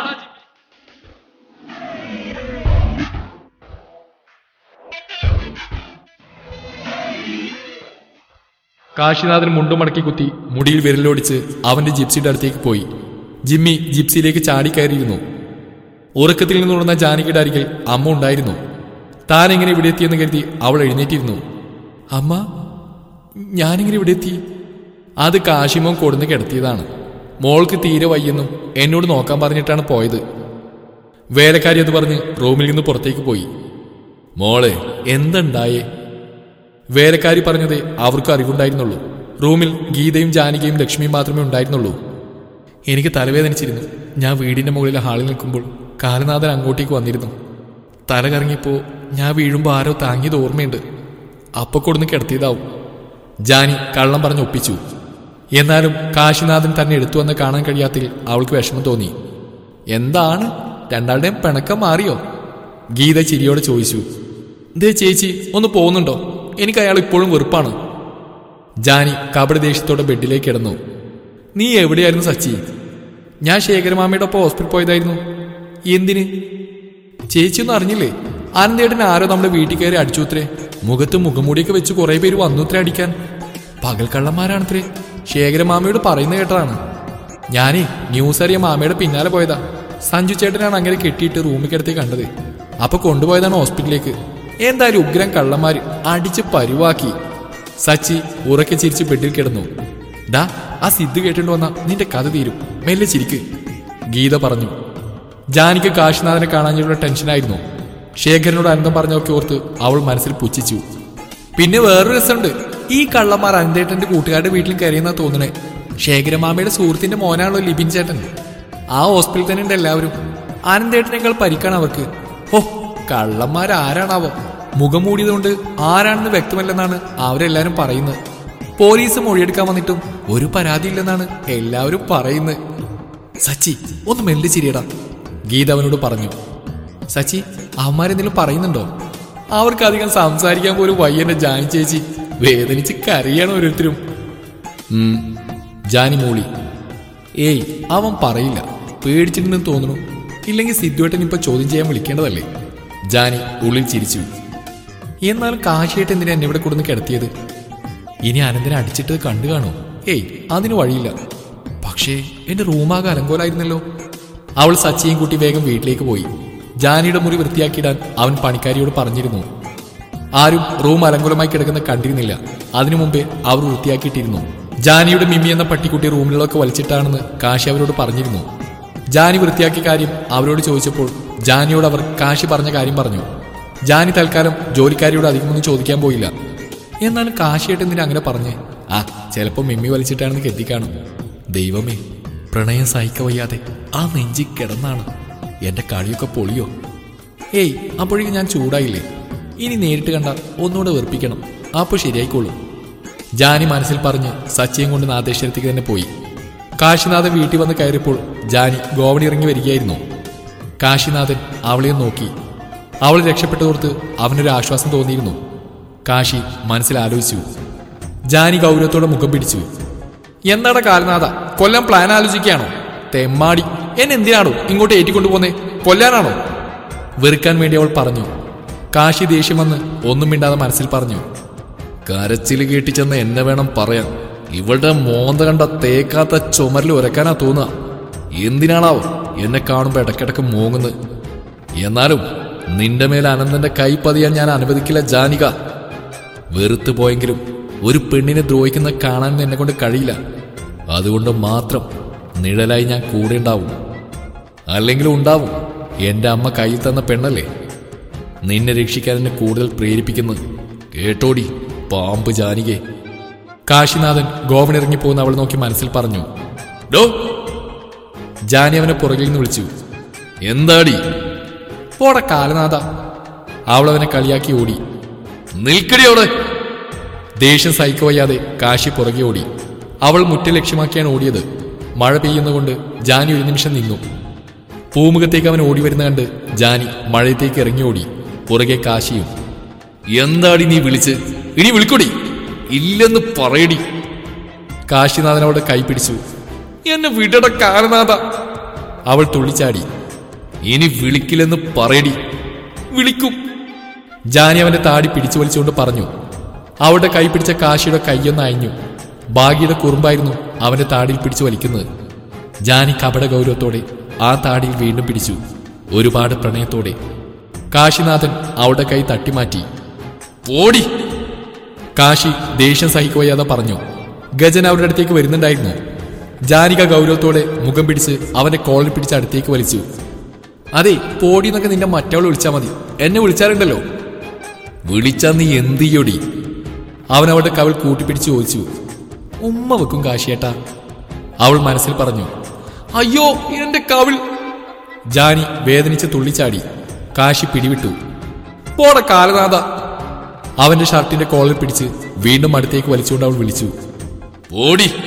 കാശിനാഥൻ മുണ്ടുമടക്കി കുത്തി മുടിയിൽ വിരലോടിച്ച് അവന്റെ ജിപ്സിയുടെ അടുത്തേക്ക് പോയി ജിമ്മി ജിപ്സിയിലേക്ക് ചാടിക്കയറിയിരുന്നു ഉറക്കത്തിൽ നിന്നുണർന്ന ജാനകിയുടെ അരികിൽ അമ്മ ഉണ്ടായിരുന്നു താൻ എങ്ങനെ ഇവിടെ എത്തിയെന്ന് കരുതി അവൾ എഴുന്നേറ്റിരുന്നു അമ്മ ഞാനിങ്ങനെ ഇവിടെ എത്തി അത് കാശിമോൻ കൊടുന്ന് കിടത്തിയതാണ് മോൾക്ക് തീരെ വയ്യെന്നും എന്നോട് നോക്കാൻ പറഞ്ഞിട്ടാണ് പോയത് വേലക്കാരി അത് പറഞ്ഞ് റൂമിൽ നിന്ന് പുറത്തേക്ക് പോയി മോളെ എന്തുണ്ടായേ വേലക്കാരി പറഞ്ഞത് അവർക്ക് അറിവുണ്ടായിരുന്നുള്ളൂ റൂമിൽ ഗീതയും ജാനകിയും ലക്ഷ്മിയും മാത്രമേ ഉണ്ടായിരുന്നുള്ളൂ എനിക്ക് തലവേദനിച്ചിരുന്നു ഞാൻ വീടിന്റെ മുകളിലെ ഹാളിൽ നിൽക്കുമ്പോൾ കാലനാഥൻ അങ്ങോട്ടേക്ക് വന്നിരുന്നു തല കറങ്ങിയപ്പോൾ ഞാൻ വീഴുമ്പോൾ ആരോ താങ്ങിയത് ഓർമ്മയുണ്ട് അപ്പൊ കൊടുന്ന് കിടത്തിയതാവും ജാനി കള്ളം പറഞ്ഞ് ഒപ്പിച്ചു എന്നാലും കാശിനാഥൻ തന്നെ എടുത്തു വന്ന് കാണാൻ കഴിയാത്തതിൽ അവൾക്ക് വിഷമം തോന്നി എന്താണ് രണ്ടാളുടെയും പിണക്കം മാറിയോ ഗീത ചിരിയോടെ ചോദിച്ചു ദേ ചേച്ചി ഒന്ന് പോകുന്നുണ്ടോ എനിക്ക് അയാൾ ഇപ്പോഴും വെറുപ്പാണ് ജാനി കബഡി ദേഷ്യത്തോടെ ബെഡിലേക്ക് കിടന്നു നീ എവിടെയായിരുന്നു സച്ചി ഞാൻ ശേഖരമാമയുടെ ഒപ്പം ഹോസ്പിറ്റൽ പോയതായിരുന്നു എന്തിന് ചേച്ചിയൊന്നും അറിഞ്ഞില്ലേ ആനന്ദേട്ടൻ ആരോ നമ്മുടെ വീട്ടിൽ കയറി അടിച്ചുത്രേ മുഖത്ത് മുഖംമൂടിയൊക്കെ വെച്ച് കുറെ പേര് വന്നുത്രേ അടിക്കാൻ പകൽക്കള്ളന്മാരാണത്രേ ശേഖരമാമയോട് പറയുന്ന കേട്ടതാണ് ഞാനേ ന്യൂസ് അറിയാൻ മാമയുടെ പിന്നാലെ പോയതാ സഞ്ജു ചേട്ടനാണ് അങ്ങനെ കെട്ടിയിട്ട് റൂമിൽ കിടത്തി കണ്ടത് അപ്പൊ കൊണ്ടുപോയതാണ് ഹോസ്പിറ്റലിലേക്ക് എന്തായാലും ഉഗ്രം കള്ളന്മാര് അടിച്ച് പരുവാക്കി സച്ചി ഉറക്കെ ചിരിച്ച് ബെഡിൽ കിടന്നു ഡാ ആ സിദ്ധ് കേട്ടിട്ട് വന്ന നിന്റെ കഥ തീരും മെല്ലെ ചിരിക്ക് ഗീത പറഞ്ഞു ജാനിക്ക് കാശിനാഥനെ കാണാനുള്ള ടെൻഷനായിരുന്നു ശേഖരനോട് അനന്തം പറഞ്ഞൊക്കെ ഓർത്ത് അവൾ മനസ്സിൽ പുച്ഛിച്ചു പിന്നെ വേറൊരു രസമുണ്ട് ഈ കള്ളന്മാർ അനന്തേട്ടന്റെ കൂട്ടുകാരുടെ വീട്ടിൽ കയറിയെന്നാ തോന്നണേ ശേഖരമാമയുടെ സുഹൃത്തിന്റെ മോനാണല്ലോ ലിബിൻ ചേട്ടൻ ആ ഹോസ്പിറ്റലിൽ തന്നെ ഉണ്ട് എല്ലാവരും ആനന്ദേട്ടനേക്കാൾ പരിക്കാണ് അവർക്ക് ഓ കള്ളന്മാരാരാണാവോ മുഖം മൂടിയതുകൊണ്ട് ആരാണെന്ന് വ്യക്തമല്ലെന്നാണ് അവരെല്ലാരും പറയുന്നത് പോലീസ് മൊഴിയെടുക്കാൻ വന്നിട്ടും ഒരു പരാതി ഇല്ലെന്നാണ് എല്ലാവരും പറയുന്നത് സച്ചി ഒന്ന് മെല്ലെ ചിരിയടാ ഗീത അവനോട് പറഞ്ഞു സച്ചി അവന്മാരെന്തെങ്കിലും പറയുന്നുണ്ടോ അവർക്ക് അധികം സംസാരിക്കാൻ പോലും വയ്യന്റെ ജാനി ചേച്ചി വേദനിച്ച് കരയാണ് ഓരോരുത്തരും ഉം, ജാനി മൂളി ഏയ് അവൻ പറയില്ല പേടിച്ചിട്ടുണ്ടെന്ന് തോന്നുന്നു ഇല്ലെങ്കിൽ സിദ്ധുവേട്ടൻ ഇപ്പൊ ചോദ്യം ചെയ്യാൻ വിളിക്കേണ്ടതല്ലേ ജാനി ഉള്ളിൽ ചിരിച്ചു എന്നാൽ കാശിയേട്ട് എന്തിനാ എന്നെ ഇവിടെ കൊടുന്ന് കിടത്തിയത് ഇനി അനന്തനെ അടിച്ചിട്ട് കണ്ടു കാണോ ഏയ് അതിന് വഴിയില്ല പക്ഷേ എന്റെ റൂമാകെ അലങ്കോലായിരുന്നല്ലോ അവൾ സച്ചിയും കൂട്ടി വേഗം വീട്ടിലേക്ക് പോയി ജാനിയുടെ മുറി വൃത്തിയാക്കിയിടാൻ അവൻ പണിക്കാരിയോട് പറഞ്ഞിരുന്നു ആരും റൂം അലങ്കോലമായി കിടക്കുന്ന കണ്ടിരുന്നില്ല അതിനു മുമ്പേ അവർ വൃത്തിയാക്കിയിട്ടിരുന്നു ജാനിയുടെ മിമി എന്ന പട്ടിക്കുട്ടി റൂമിലൊക്കെ വലിച്ചിട്ടാണെന്ന് കാശി അവരോട് പറഞ്ഞിരുന്നു ജാനി വൃത്തിയാക്കിയ കാര്യം അവരോട് ചോദിച്ചപ്പോൾ ജാനിയോട് അവർ കാശി പറഞ്ഞ കാര്യം പറഞ്ഞു ജാനി തൽക്കാലം ജോലിക്കാരിയോട് അധികമൊന്നും ചോദിക്കാൻ പോയില്ല എന്നാലും കാശിയായിട്ട് എന്തിനാ അങ്ങനെ പറഞ്ഞേ ആ ചിലപ്പോ മിമ്മി വലിച്ചിട്ടാണെന്ന് കെത്തിക്കാണും ദൈവമേ പ്രണയം സഹിക്ക വയ്യാതെ ആ നെഞ്ചി കിടന്നാണ് എന്റെ കളിയൊക്കെ പൊളിയോ ഏയ് അപ്പോഴേക്കും ഞാൻ ചൂടായില്ലേ ഇനി നേരിട്ട് കണ്ട ഒന്നുകൂടെ വെറുപ്പിക്കണം അപ്പൊ ശരിയായിക്കോളും ജാനി മനസ്സിൽ പറഞ്ഞ് സച്ചിയും കൊണ്ട് നാദേശ്വരത്തേക്ക് തന്നെ പോയി കാശിനാഥൻ വീട്ടിൽ വന്ന് കയറിയപ്പോൾ ജാനി ഗോവണി ഇറങ്ങി വരികയായിരുന്നു കാശിനാഥൻ അവളെയും നോക്കി അവൾ രക്ഷപ്പെട്ടതോർത്ത് അവനൊരു ആശ്വാസം തോന്നിയിരുന്നു കാശി മനസ്സിൽ ആലോചിച്ചു ജാനി ഗൗരവത്തോടെ മുഖം പിടിച്ചു എന്താണ് കാലനാഥ കൊല്ലാൻ പ്ലാൻ ആലോചിക്കുകയാണോ തെമ്മാടി എന്നെ എന്തിനാണോ ഇങ്ങോട്ട് ഏറ്റിക്കൊണ്ടുപോന്നേ കൊല്ലാനാണോ വെറുക്കാൻ വേണ്ടി അവൾ പറഞ്ഞു കാശി ദേഷ്യം വന്ന് ഒന്നും മിണ്ടാതെ മനസ്സിൽ പറഞ്ഞു കരച്ചിൽ കേട്ടിച്ചെന്ന് എന്നെ വേണം പറയാൻ ഇവളുടെ മോന്ത കണ്ട തേക്കാത്ത ചുമരിൽ ഉരക്കാനാ തോന്നുക എന്തിനാണാവോ എന്നെ കാണുമ്പോ ഇടക്കിടക്ക് മൂങ്ങുന്നത് എന്നാലും നിന്റെ മേൽ അനന്തന്റെ കൈ പതിയാൻ ഞാൻ അനുവദിക്കില്ല ജാനിക വെറുത്തു പോയെങ്കിലും ഒരു പെണ്ണിനെ ദ്രോഹിക്കുന്ന കാണാൻ എന്നെ കൊണ്ട് കഴിയില്ല അതുകൊണ്ട് മാത്രം നിഴലായി ഞാൻ കൂടെ ഉണ്ടാവും അല്ലെങ്കിലും ഉണ്ടാവും എന്റെ അമ്മ കയ്യിൽ തന്ന പെണ്ണല്ലേ നിന്നെ രക്ഷിക്കാൻ എന്നെ കൂടുതൽ പ്രേരിപ്പിക്കുന്നു കേട്ടോടി പാമ്പ് ജാനികെ കാശിനാഥൻ ഗോവണിറങ്ങി പോകുന്ന അവൾ നോക്കി മനസ്സിൽ പറഞ്ഞു ഡോ ജാനി അവനെ പുറകിൽ നിന്ന് വിളിച്ചു എന്താടി പോടെ കാലനാഥ അവൾ അവനെ കളിയാക്കി ഓടി നിൽക്കടി അവിടെ ദേഷ്യം സഹിക്കവയ്യാതെ കാശി പുറകെ ഓടി അവൾ മുറ്റ ലക്ഷ്യമാക്കിയാണ് ഓടിയത് മഴ പെയ്യുന്നതുകൊണ്ട് ജാനി ഒരു നിമിഷം നിന്നു പൂമുഖത്തേക്ക് അവൻ ഓടി വരുന്ന കണ്ട് ജാനി മഴയത്തേക്ക് ഇറങ്ങി ഓടി പുറകെ കാശിയും എന്താടി നീ വിളിച്ച് ഇനി വിളിക്കൊടി ഇല്ലെന്ന് പറയടി കാശിനാഥൻ അവളുടെ കൈ പിടിച്ചു എന്നെ വിടട കാരനാഥ അവൾ തുള്ളിച്ചാടി ഇനി വിളിക്കില്ലെന്ന് പറയടി വിളിക്കും ജാനി അവന്റെ താടി പിടിച്ചു വലിച്ചുകൊണ്ട് പറഞ്ഞു അവളുടെ കൈ പിടിച്ച കാശിയുടെ കൈയൊന്ന് അയഞ്ഞു ഭാഗ്യയുടെ കുറുമ്പായിരുന്നു അവന്റെ താടിയിൽ പിടിച്ചു വലിക്കുന്നത് ജാനി കപട ഗൗരവത്തോടെ ആ താടിയിൽ വീണ്ടും പിടിച്ചു ഒരുപാട് പ്രണയത്തോടെ കാശിനാഥൻ അവളുടെ കൈ തട്ടിമാറ്റി പോടി കാശി ദേഷ്യം സഹിക്കുവയ്യാതെ പറഞ്ഞു ഗജൻ അവരുടെ അടുത്തേക്ക് വരുന്നുണ്ടായിരുന്നു ജാനിക ഗൗരവത്തോടെ മുഖം പിടിച്ച് അവന്റെ കോളിൽ പിടിച്ച് അടുത്തേക്ക് വലിച്ചു അതെ പോടി എന്നൊക്കെ നിന്റെ മറ്റവൾ വിളിച്ചാൽ മതി എന്നെ വിളിച്ചാറുണ്ടല്ലോ വിളിച്ചാ നീ എന്ത് ചെയ്യൊടി അവൻ അവളുടെ കവൾ കൂട്ടിപ്പിടിച്ച് ചോദിച്ചു ഉമ്മ വെക്കും കാശിയേട്ടാ അവൾ മനസ്സിൽ പറഞ്ഞു അയ്യോ എന്റെ കവിൾ ജാനി വേദനിച്ച് തുള്ളിച്ചാടി കാശി പിടിവിട്ടു പോട കാലനാഥ അവന്റെ ഷർട്ടിന്റെ കോളർ പിടിച്ച് വീണ്ടും അടുത്തേക്ക് വലിച്ചുകൊണ്ട് അവൾ വിളിച്ചു ഓടി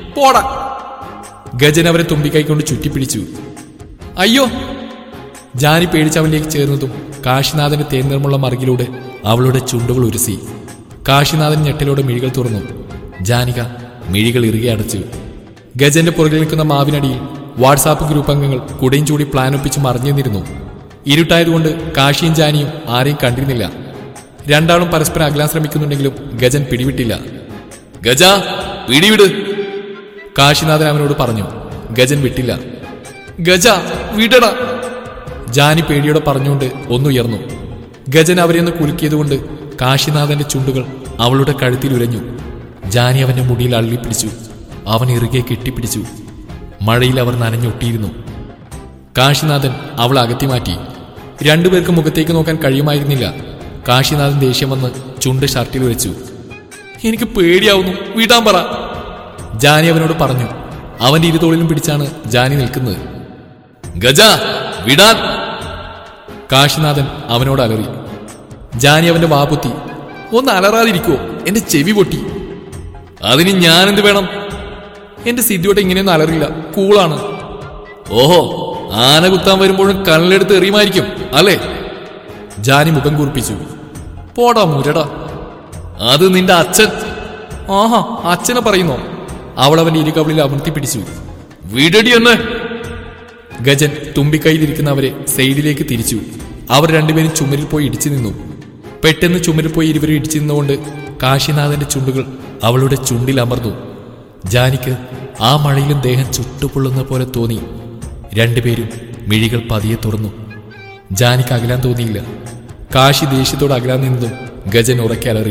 പോടാ ഗജൻ അവരെ തുമ്പിക്കൈക്കൊണ്ട് ചുറ്റിപ്പിടിച്ചു അയ്യോ ജാനി പേടിച്ച് അവനിലേക്ക് ചേർന്നതും കാശിനാഥന്റെ തേൻനിർമുള്ള മറുകിലൂടെ അവളുടെ ചുണ്ടുകൾ ഉരസി കാശിനാഥൻ ഞെട്ടലോടെ മിഴികൾ തുറന്നു ജാനിക മിഴികൾ ഇറുകെ അടച്ചു ഗജന്റെ പുറകിൽ നിൽക്കുന്ന മാവിനടിയിൽ വാട്സാപ്പ് ഗ്രൂപ്പ് അംഗങ്ങൾ കുടയും ചൂടി പ്ലാൻ ഒപ്പിച്ച് മറിഞ്ഞു നിന്നിരുന്നു ഇരുട്ടായതുകൊണ്ട് കാശിയും ജാനിയും ആരെയും കണ്ടിരുന്നില്ല രണ്ടാളും പരസ്പരം അകലാൻ ശ്രമിക്കുന്നുണ്ടെങ്കിലും ഗജൻ പിടിവിട്ടില്ല ഗജ പിടിവിട് കാശിനാഥൻ അവനോട് പറഞ്ഞു ഗജൻ വിട്ടില്ല ഗജ വിടട ജാനി പേടിയോടെ പറഞ്ഞുകൊണ്ട് ഒന്നുയർന്നു ഗജൻ അവരെയൊന്ന് കുലുക്കിയതുകൊണ്ട് കാശിനാഥന്റെ ചുണ്ടുകൾ അവളുടെ കഴുത്തിൽ ഉരഞ്ഞു ജാനി അവന്റെ മുടിയിൽ അള്ളിപ്പിടിച്ചു അവൻ ഇറുകെ കെട്ടിപ്പിടിച്ചു മഴയിൽ അവർ നനഞ്ഞൊട്ടിയിരുന്നു കാശിനാഥൻ അവൾ അകത്തി മാറ്റി രണ്ടുപേർക്ക് മുഖത്തേക്ക് നോക്കാൻ കഴിയുമായിരുന്നില്ല കാശിനാഥൻ ദേഷ്യം വന്ന് ചുണ്ട് ഷർട്ടിൽ വെച്ചു എനിക്ക് പേടിയാവുന്നു വിടാൻ പറ ജാനി അവനോട് പറഞ്ഞു അവന്റെ ഇരുതോളിലും പിടിച്ചാണ് ജാനി നിൽക്കുന്നത് ഗജ വിടാൻ കാശിനാഥൻ അവനോട് അലറി ജാനി അവന്റെ വാപുത്തി ഒന്ന് അലറാതിരിക്കോ എന്റെ ചെവി പൊട്ടി അതിന് ഞാനെന്ത് വേണം എന്റെ സിദ്ധിയോട്ട് ഇങ്ങനെയൊന്നും അലറില്ല കൂളാണ് ഓഹോ ആന കുത്താൻ വരുമ്പോഴും കണ്ണിലെടുത്ത് എറിയുമായിരിക്കും അല്ലേ ജാനി മുഖം കുറിപ്പിച്ചു പോടാ മുരടാ അത് നിന്റെ അച്ഛൻ ആഹാ അച്ഛനെ പറയുന്നോ അവൾ അവന്റെ ഇരുകവളിൽ അമർത്തി പിടിച്ചു വീടടി എന്ന് ഗജൻ തുമ്പിക്കൈയിലിരിക്കുന്നവരെ സൈഡിലേക്ക് തിരിച്ചു അവർ രണ്ടുപേരും ചുമരിൽ പോയി ഇടിച്ചു നിന്നു പെട്ടെന്ന് ചുമരിൽ പോയി ഇരുവരും ഇടിച്ചു നിന്നുകൊണ്ട് കാശിനാഥന്റെ ചുണ്ടുകൾ അവളുടെ ചുണ്ടിൽ അമർന്നു ജാനിക്ക് ആ മഴയിലും ദേഹം ചുട്ടുപൊള്ളുന്ന പോലെ തോന്നി രണ്ടുപേരും മിഴികൾ പതിയെ തുറന്നു ജാനിക്ക് അകലാൻ തോന്നിയില്ല കാശി ദേഷ്യത്തോട് അകലാൻ നിന്നതും ഗജൻ ഉറക്കെ അലറി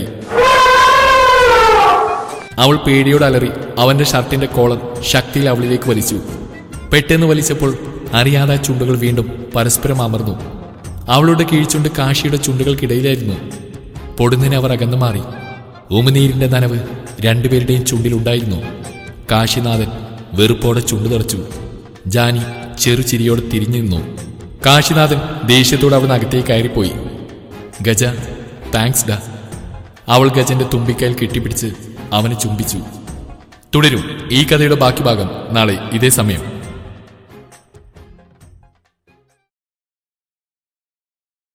അവൾ പേടിയോട് അലറി അവന്റെ ഷർട്ടിന്റെ കോളർ ശക്തിയിൽ അവളിലേക്ക് വലിച്ചു പെട്ടെന്ന് വലിച്ചപ്പോൾ അറിയാതെ ആ ചുണ്ടുകൾ വീണ്ടും പരസ്പരം അമർന്നു അവളുടെ കീഴ്ചുണ്ട് കാശിയുടെ ചുണ്ടുകൾക്കിടയിലായിരുന്നു പൊടുന്നിന് അവർ അകന്നു മാറി ഉമിനീരിന്റെ നനവ് രണ്ടുപേരുടെയും ചുണ്ടിലുണ്ടായിരുന്നു കാശിനാഥൻ വെറുപ്പോടെ ചുണ്ടു തെറച്ചു ജാനി ചെറുചിരിയോടെ തിരിഞ്ഞു നിന്നു കാശിനാഥൻ ദേഷ്യത്തോടെ അവൻ അകത്തേക്ക് കയറിപ്പോയി ഗജ താങ്ക്സ് ഡാ അവൾ ഗജന്റെ തുമ്പിക്കയിൽ കെട്ടിപ്പിടിച്ച് അവനെ ചുംബിച്ചു തുടരും ഈ കഥയുടെ ബാക്കി ഭാഗം നാളെ ഇതേ സമയം